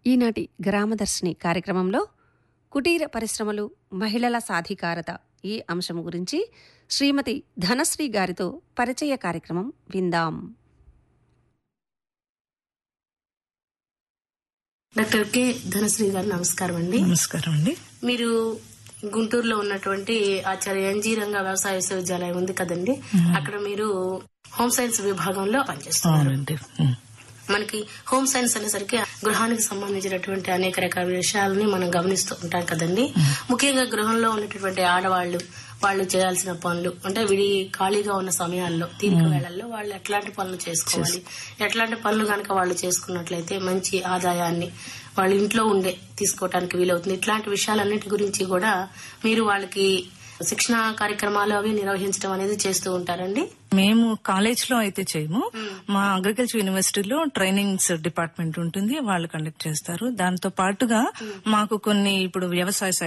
ఈనాటి గ్రామదర్శిని కార్యక్రమంలో కుటీర పరిశ్రమలు మహిళల సాధికారత ఈ అంశం గురించి శ్రీమతి ధనశ్రీ గారితో పరిచయ కార్యక్రమం విందాం డాక్టర్ కె ధనశ్రీ గారు నమస్కారం అండి నమస్కారం అండి మీరు గుంటూరులో ఉన్నటువంటి ఆచార్య ఎన్జీ రంగ వ్యవసాయ విశ్వవిద్యాలయం ఉంది కదండి అక్కడ మీరు హోమ్ సైన్స్ విభాగంలో పనిచేస్తున్నారు అవునండి ఉమ్. మనకి హోమ్ సైన్స్ అనేసరికి గృహానికి సంబంధించినటువంటి అనేక రకాల విషయాలని మనం గమనిస్తూ ఉంటాం కదండి ముఖ్యంగా గృహంలో ఉన్నటువంటి ఆడవాళ్లు వాళ్ళు చేయాల్సిన పనులు అంటే విడి ఖాళీగా ఉన్న సమయాల్లో తీరిక వేళల్లో వాళ్ళు ఎట్లాంటి పనులు చేసుకోవాలి ఎట్లాంటి పనులు కనుక వాళ్ళు చేసుకున్నట్లయితే మంచి ఆదాయాన్ని వాళ్ళ ఇంట్లో ఉండే తీసుకోవటానికి వీలవుతుంది ఇట్లాంటి విషయాలన్నిటి గురించి కూడా మీరు వాళ్ళకి శిక్షణ కార్యక్రమాలు అవి నిర్వహించడం అనేది చేస్తూ ఉంటారండి మేము కాలేజ్ లో అయితే చేయము మా అగ్రికల్చర్ యూనివర్సిటీలో ట్రైనింగ్స్ డిపార్ట్మెంట్ ఉంటుంది వాళ్ళు కండక్ట్ చేస్తారు దాంతో పాటుగా మాకు కొన్ని ఇప్పుడు వ్యవసాయ